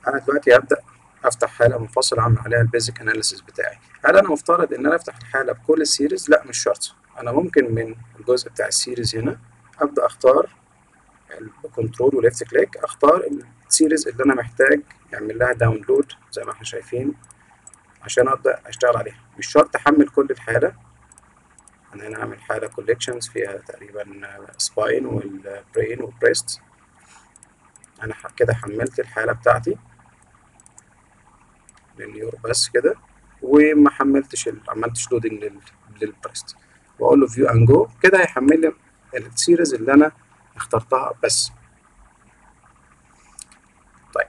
انا دلوقتي هبدا افتح حاله منفصله اعمل عليها البيزك اناليسيس بتاعي هل انا مفترض ان انا افتح الحاله بكل السيريز لا مش شرط انا ممكن من الجزء بتاع السيريز هنا ابدا اختار بكنترول وليفت كليك اختار السيريز اللي انا محتاج يعمل لها داونلود زي ما احنا شايفين عشان ابدا اشتغل عليها مش شرط احمل كل الحاله انا هنا هعمل حاله كوليكشنز فيها تقريبا سباين والبرين والبريست انا كده حملت الحاله بتاعتي للنيورو بس كده وما حملتش ال... عملتش لودنج لل... للبريست واقول له فيو اند جو كده هيحمل لي السيريز اللي انا اخترتها بس طيب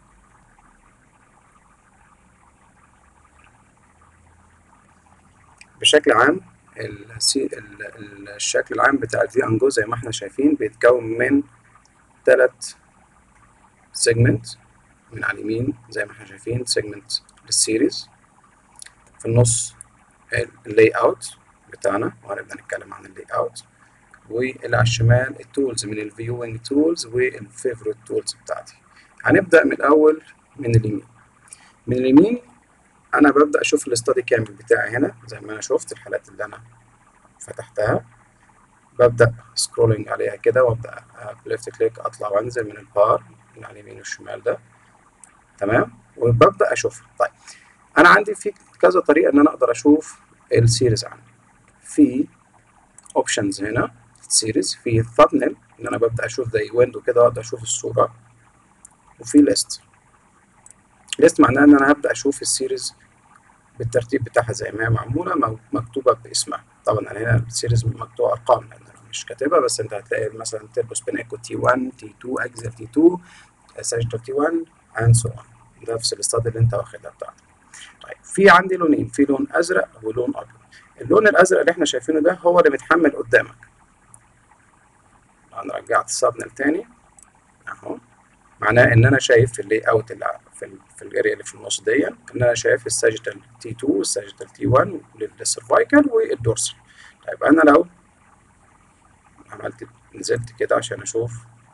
بشكل عام السي... ال... الشكل العام بتاع الفيو اند جو زي ما احنا شايفين بيتكون من ثلاث سيجمنت من على اليمين زي ما احنا شايفين سيجمنت للسيريز في النص اللاي اوت بتاعنا وهنبدا نتكلم عن اللاي اوت واللي على الشمال التولز من الفيوينج تولز والفيفورت تولز بتاعتي هنبدا من الاول من اليمين من اليمين انا ببدا اشوف الاستادي كامل بتاعي هنا زي ما انا شفت الحالات اللي انا فتحتها ببدا سكرولنج عليها كده وابدا بليفت كليك اطلع وانزل من البار من على اليمين والشمال ده تمام وببدا اشوفها طيب انا عندي في كذا طريقه ان انا اقدر اشوف السيريز عندي في اوبشنز هنا السيريز في الثامبنيل ان انا ببدا اشوف زي ويندو كده واقدر اشوف الصوره وفي ليست ليست معناها ان انا هبدا اشوف السيريز بالترتيب بتاعها زي ما هي معموله مكتوبه باسمها طبعا انا هنا السيريز مكتوبه ارقام لان انا مش كاتبها بس انت هتلاقي مثلا تيربو سبين ايكو تي 1 تي 2 اكزل تي 2 ساجيتال تي 1 اند سو اون نفس الاستاد اللي انت واخدها بتاعتك طيب في عندي لونين في لون ازرق ولون ابيض اللون الازرق اللي احنا شايفينه ده هو اللي متحمل قدامك لو انا رجعت السبنل تاني اهو معناه ان انا شايف في اللي اوت اللي في, ال في الاريا اللي في النص دي ان انا شايف الساجيتال تي 2 والساجيتال تي 1 للسيرفايكال والدورسال طيب انا لو عملت نزلت كده عشان اشوف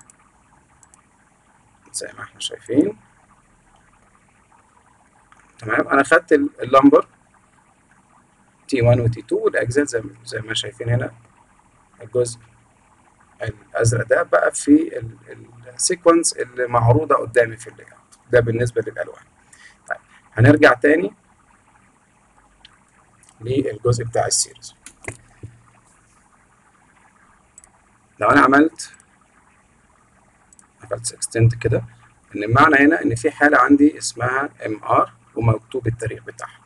زي ما احنا شايفين تمام انا خدت اللمبر تي 1 وتي 2 والاجزاء زي زي ما شايفين هنا الجزء الازرق ده بقى في السيكونس اللي معروضه قدامي في اللي ده بالنسبه للالوان طيب هنرجع تاني للجزء بتاع السيريز لو انا عملت عملت اكستند كده ان المعنى هنا ان في حاله عندي اسمها ام ار ومكتوب التاريخ بتاعها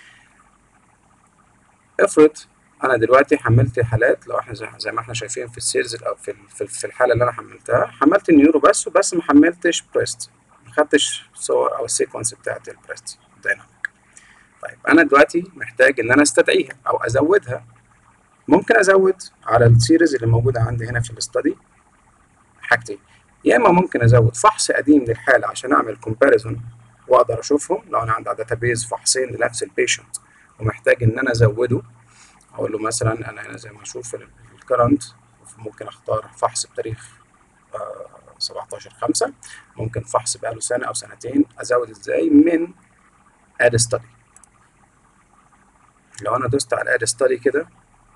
افرض انا دلوقتي حملت حالات لو احنا زي ما احنا شايفين في السيرز او في في الحاله اللي انا حملتها حملت النيورو بس وبس ما حملتش بريست ما خدتش صور او السيكونس بتاعت البريست دايناميك طيب انا دلوقتي محتاج ان انا استدعيها او ازودها ممكن ازود على السيريز اللي موجوده عندي هنا في الاستادي حاجتين يا اما ممكن ازود فحص قديم للحاله عشان اعمل كومباريزون واقدر اشوفهم لو انا عندي داتابيز فحصين لنفس البيشنت ومحتاج ان انا ازوده اقول له مثلا انا هنا زي ما اشوف الكرنت ممكن اختار فحص بتاريخ آه 17 5 ممكن فحص بقاله سنه او سنتين ازود ازاي من اد ستادي لو انا دوست على اد ستادي كده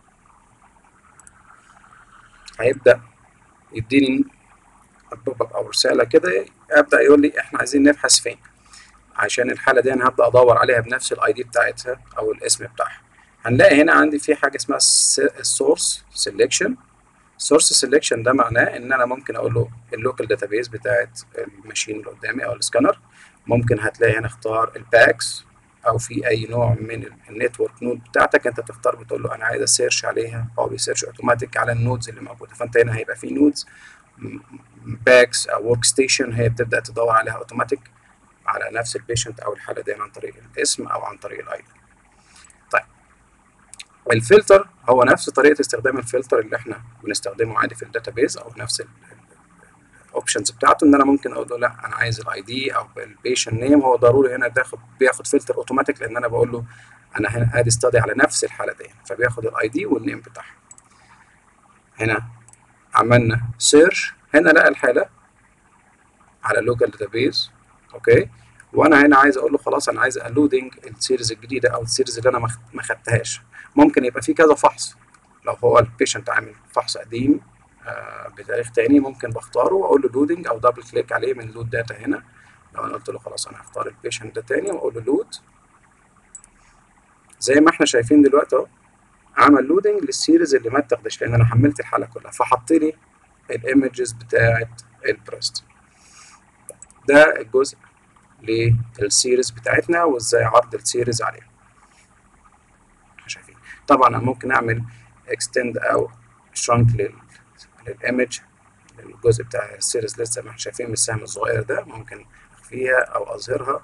هيبدا يديني بوب اب او رساله كده ابدا يقول لي احنا عايزين نبحث فين عشان الحاله دي انا هبدا ادور عليها بنفس الاي دي بتاعتها او الاسم بتاعها هنلاقي هنا عندي في حاجه اسمها السورس سيلكشن السورس سيلكشن ده معناه ان انا ممكن اقول له اللوكال داتابيز بتاعت الماشين اللي قدامي او السكانر ممكن هتلاقي هنا اختار الباكس او في اي نوع من النتورك نود بتاعتك انت تختار بتقول له انا عايز اسيرش عليها هو بيسيرش اوتوماتيك على النودز اللي موجوده فانت هنا هيبقى في نودز باكس او ورك ستيشن هي بتبدا تدور عليها اوتوماتيك على نفس البيشنت او الحاله دي عن طريق الاسم او عن طريق الاي دي طيب الفلتر هو نفس طريقه استخدام الفلتر اللي احنا بنستخدمه عادي في الداتابيز او نفس الاوبشنز بتاعته ان انا ممكن اقول له لا انا عايز الاي دي او البيشنت نيم هو ضروري هنا بياخد بياخد فلتر اوتوماتيك لان انا بقول له انا هنا ادي ستادي على نفس الحاله دي فبياخد الاي دي والنيم بتاعها هنا عملنا سيرش هنا لقى الحاله على اللوكال داتابيز اوكي وانا هنا عايز اقول له خلاص انا عايز اللودنج السيريز الجديده او السيريز اللي انا ما خدتهاش ممكن يبقى في كذا فحص لو هو البيشنت عامل فحص قديم آه بتاريخ تاني ممكن بختاره واقول له لودنج او دبل كليك عليه من لود داتا هنا لو انا قلت له خلاص انا هختار البيشنت ده تاني واقول له لود زي ما احنا شايفين دلوقتي اهو عمل لودنج للسيريز اللي ما اتاخدش لان انا حملت الحاله كلها فحط لي الايمجز بتاعه البريست ده الجزء للسيريز بتاعتنا وازاي عرض السيريز عليها شايفين طبعا انا ممكن اعمل اكستند او شرانك للايمج الجزء بتاع السيريز لسه ما احنا شايفين من السهم الصغير ده ممكن اخفيها او اظهرها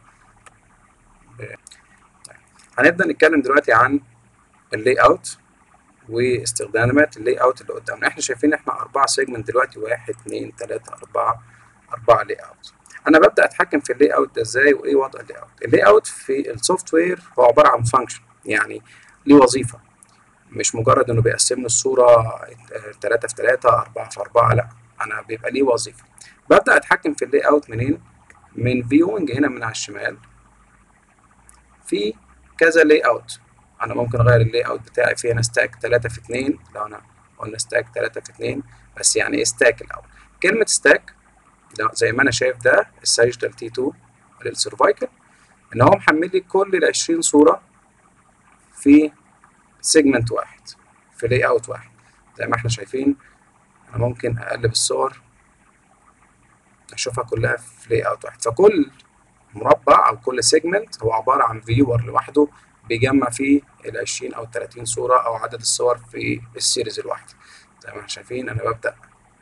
هنبدا نتكلم دلوقتي عن اللاي اوت واستخدامات اللاي اوت اللي قدامنا احنا شايفين احنا اربعه سيجمنت دلوقتي واحد اتنين تلاته اربعه اربعه لاي اوت انا ببدا اتحكم في اللاي اوت ده ازاي وايه وضع اللاي اوت اللاي اوت في السوفت وير هو عباره عن فانكشن يعني ليه وظيفه مش مجرد انه بيقسم لي الصوره 3 في 3 4 في 4 لا انا بيبقى ليه وظيفه ببدا اتحكم في اللاي اوت منين من فيوينج هنا من على الشمال في كذا لاي اوت انا ممكن اغير اللاي اوت بتاعي في هنا ستاك 3 في 2 لو انا قلنا ستاك 3 في 2 بس يعني ايه ستاك الاول كلمه ستاك زي ما انا شايف ده الساجيتال تي 2 للسيرفايكل ان هو محمل لي كل ال 20 صوره في سيجمنت واحد في لاي اوت واحد زي ما احنا شايفين انا ممكن اقلب الصور اشوفها كلها في لاي اوت واحد فكل مربع او كل سيجمنت هو عباره عن فيور لوحده بيجمع فيه ال 20 او 30 صوره او عدد الصور في السيريز الواحده زي ما احنا شايفين انا ببدا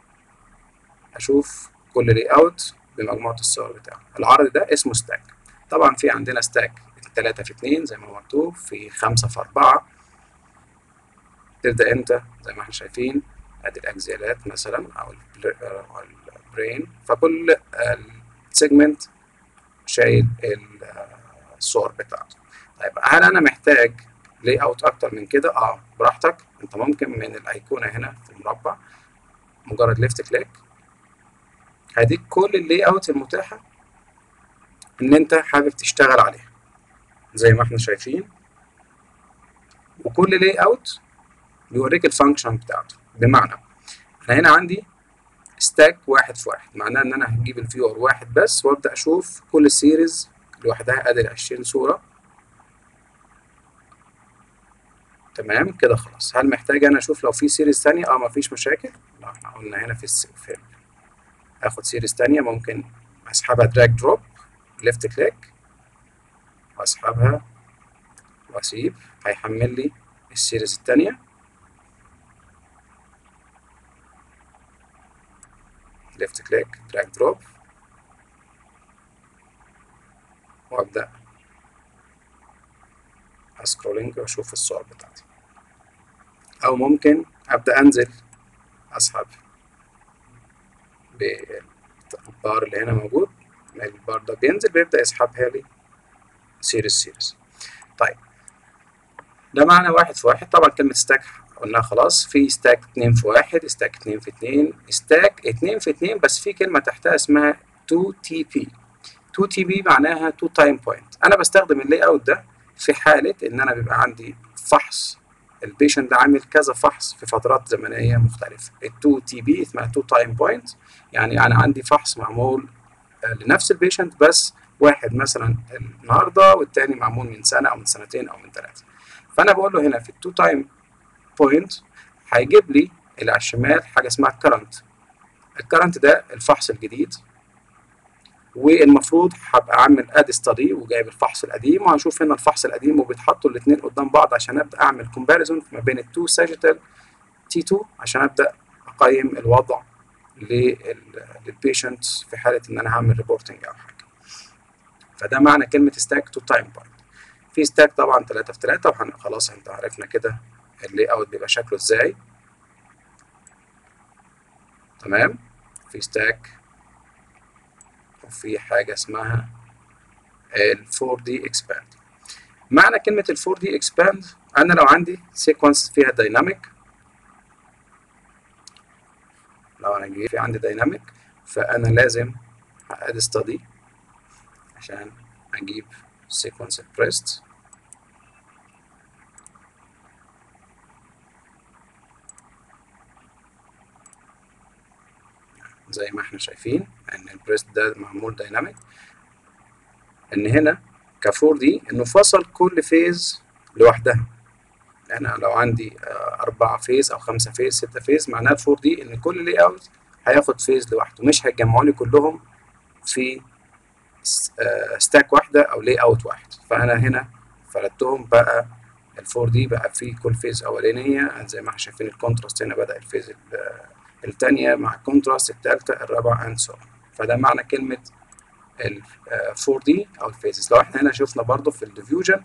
اشوف كل لاي اوت بمجموعه الصور بتاعه العرض ده اسمه ستاك طبعا في عندنا ستاك 3 في 2 زي ما هو مكتوب في 5 في 4 تبدا انت زي ما احنا شايفين ادي الاكزيالات مثلا او البرين فكل سيجمنت شايل الصور بتاعته طيب هل انا محتاج لاي اوت اكتر من كده اه براحتك انت ممكن من الايقونه هنا في المربع مجرد ليفت كليك هديك كل اللاي اوت المتاحه ان انت حابب تشتغل عليها زي ما احنا شايفين وكل لاي اوت بيوريك الفانكشن بتاعته بمعنى انا هنا عندي ستاك واحد في واحد معناه ان انا هجيب الفيور واحد بس وابدا اشوف كل سيريز لوحدها ادي 20 صوره تمام كده خلاص هل محتاج انا اشوف لو في سيريز ثانيه اه مفيش مشاكل لا احنا قلنا هنا في الفيلم اخد سيريز ثانيه ممكن اسحبها دراج دروب ليفت كليك واسحبها واسيب هيحمل لي السيريز الثانيه ليفت كليك دراج دروب وابدا اسكرولينج واشوف الصور بتاعتي او ممكن ابدا انزل اسحب بالبار اللي هنا موجود البار ده بينزل بيبدا يسحبها لي سيريز سيريز طيب ده معنى واحد في واحد طبعا كلمة ستاك قلناها خلاص في ستاك اتنين في واحد ستاك اتنين في اتنين ستاك اتنين في اتنين بس في كلمة تحتها اسمها 2 تي بي 2 تي بي معناها 2 تايم بوينت انا بستخدم اللاي اوت ده في حالة ان انا بيبقى عندي فحص البيشنت ده عامل كذا فحص في فترات زمنية مختلفة ال 2 تي بي اسمها 2 تايم بوينت يعني انا عندي فحص معمول لنفس البيشنت بس واحد مثلا النهارده والتاني معمول من سنة او من سنتين او من ثلاثة فانا بقول له هنا في التو تايم بوينت هيجيب لي اللي على الشمال حاجه اسمها الكرنت الكرنت ده الفحص الجديد والمفروض هبقى عامل اد ستادي وجايب الفحص القديم وهنشوف هنا الفحص القديم وبيتحطوا الاثنين قدام بعض عشان ابدا اعمل كومباريزون ما بين التو ساجيتال تي 2 عشان ابدا اقيم الوضع للبيشنت في حاله ان انا هعمل ريبورتنج او حاجه فده معنى كلمه ستاك تو تايم بوينت في ستاك طبعا 3 في 3 وخلاص انت عرفنا كده اللي اوت بيبقى شكله ازاي تمام في ستاك وفي حاجة اسمها ال 4 دي expand معنى كلمة ال 4 دي expand أنا لو عندي سيكونس فيها دايناميك لو أنا جه في عندي دايناميك فأنا لازم أد ستادي عشان هجيب sequence pressed زي ما احنا شايفين ان البريست ده معمول دايناميك ان هنا كفور دي انه فصل كل فيز لوحدها انا لو عندي أربعة فيز أو خمسة فيز ستة فيز معناها الفور دي إن كل لي أوت هياخد فيز لوحده مش هيتجمعوا لي كلهم في ستاك واحدة أو لي أوت واحد فأنا هنا فردتهم بقى الفور دي بقى في كل فيز أولانية زي ما احنا شايفين الكونتراست هنا بدأ الفيز التانية مع الكونتراست التالتة الرابعة أند سو فده معنى كلمة ال 4 دي أو الفيزز لو احنا هنا شفنا برضو في الديفيوجن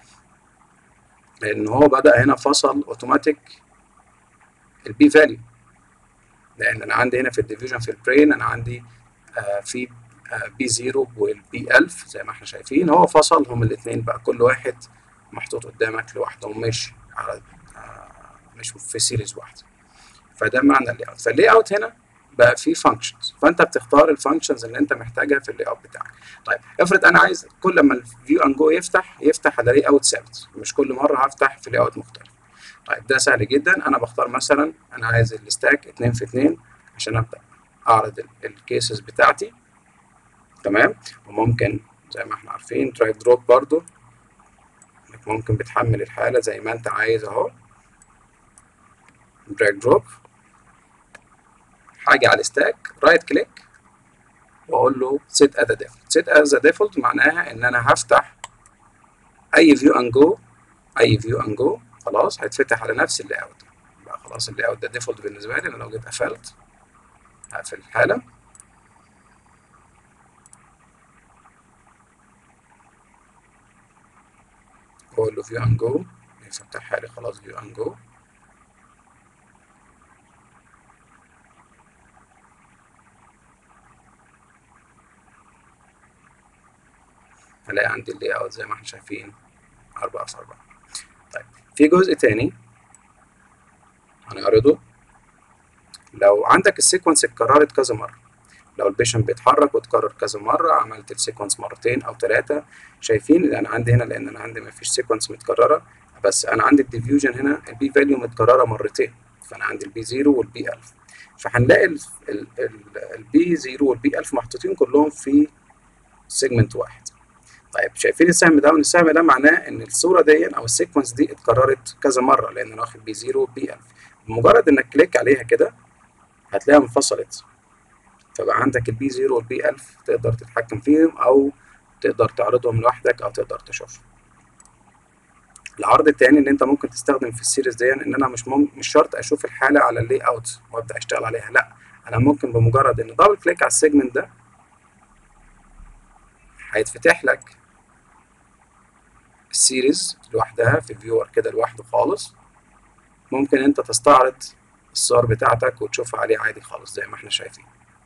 لان هو بدا هنا فصل اوتوماتيك البي فاليو لان انا عندي هنا في الديفيجن في البرين انا عندي آه في آه بي 0 والبي 1000 زي ما احنا شايفين هو فصلهم الاثنين بقى كل واحد محطوط قدامك لوحده مش على آه مش في سيريز واحده فده معنى اللي اوت فاللي اوت هنا بقى فيه فانكشنز فانت بتختار الفانكشنز اللي انت محتاجها في اللي اوت بتاعك طيب افرض انا عايز كل ما الفيو ان جو يفتح يفتح على لي اوت ثابت مش كل مره هفتح في لي اوت مختلف طيب ده سهل جدا انا بختار مثلا انا عايز الستاك 2 في 2 عشان ابدا اعرض الكيسز بتاعتي تمام وممكن زي ما احنا عارفين دراج دروب برضو انك ممكن بتحمل الحاله زي ما انت عايز اهو دراج دروب هاجي على الستاك رايت كليك واقول له set as a default set as a default معناها ان انا هفتح اي view and go اي view and go خلاص هيتفتح على نفس اللي اوت بقى خلاص اللي اوت ده ديفولت بالنسبه لي انا لو جيت قفلت هقفل الحاله واقول له view and go يفتحها لي خلاص view and go هلاقي عندي اللي اوت زي ما احنا شايفين أربعة في أربعة طيب في جزء تاني هنعرضه لو عندك السيكونس اتكررت كذا مرة لو البيشن بيتحرك واتكرر كذا مرة عملت السيكونس مرتين أو ثلاثة شايفين اللي أنا عندي هنا لأن أنا عندي مفيش سيكونس متكررة بس أنا عندي الديفيوجن هنا البي فاليو متكررة مرتين فأنا عندي البي زيرو والبي ألف فهنلاقي البي زيرو والبي ألف محطوطين كلهم في سيجمنت واحد طيب شايفين السهم ده السهم ده معناه ان الصوره دي او السيكونس دي اتكررت كذا مره لان انا واخد بي 0 وبي 1000 بمجرد انك كليك عليها كده هتلاقيها انفصلت فبقى عندك البي 0 والبي 1000 تقدر تتحكم فيهم او تقدر تعرضهم لوحدك او تقدر تشوفهم العرض التاني ان انت ممكن تستخدم في السيريز دي ان انا مش مم... مش شرط اشوف الحاله على اللي اوت وابدا اشتغل عليها لا انا ممكن بمجرد ان دبل كليك على السيجمنت ده هيتفتح لك السيريز لوحدها في فيور كده لوحده خالص ممكن انت تستعرض الصور بتاعتك وتشوفها عليه عادي خالص زي ما احنا شايفين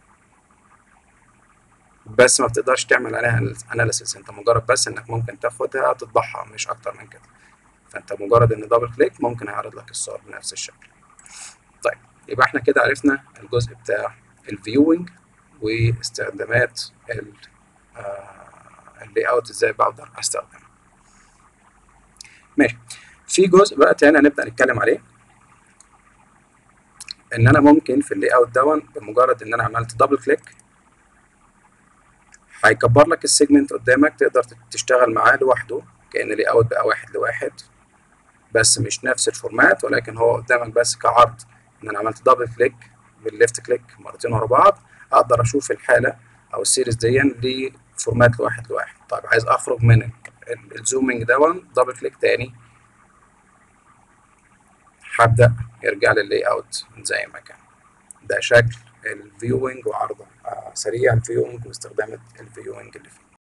بس ما بتقدرش تعمل عليها اناليسيس انت مجرد بس انك ممكن تاخدها تطبعها مش اكتر من كده فانت مجرد ان دبل كليك ممكن هيعرض لك الصور بنفس الشكل طيب يبقى احنا كده عرفنا الجزء بتاع الفيوينج واستخدامات اللي اوت ازاي بقدر استخدمها ماشي في جزء بقى تاني هنبدا نتكلم عليه ان انا ممكن في اللي اوت دون بمجرد ان انا عملت دبل كليك هيكبر لك السيجمنت قدامك تقدر تشتغل معاه لوحده كأن اللي اوت بقى واحد لواحد بس مش نفس الفورمات ولكن هو قدامك بس كعرض ان انا عملت دبل كليك بالليفت كليك مرتين ورا بعض اقدر اشوف الحاله او السيريز دي لفورمات لواحد لواحد طيب عايز اخرج من الزومينج دون دبل كليك تاني هبدا يرجع لي اللاي اوت زي ما كان ده شكل الفيوينج وعرضه آه سريع الفيوينج واستخدام الفيوينج اللي فيه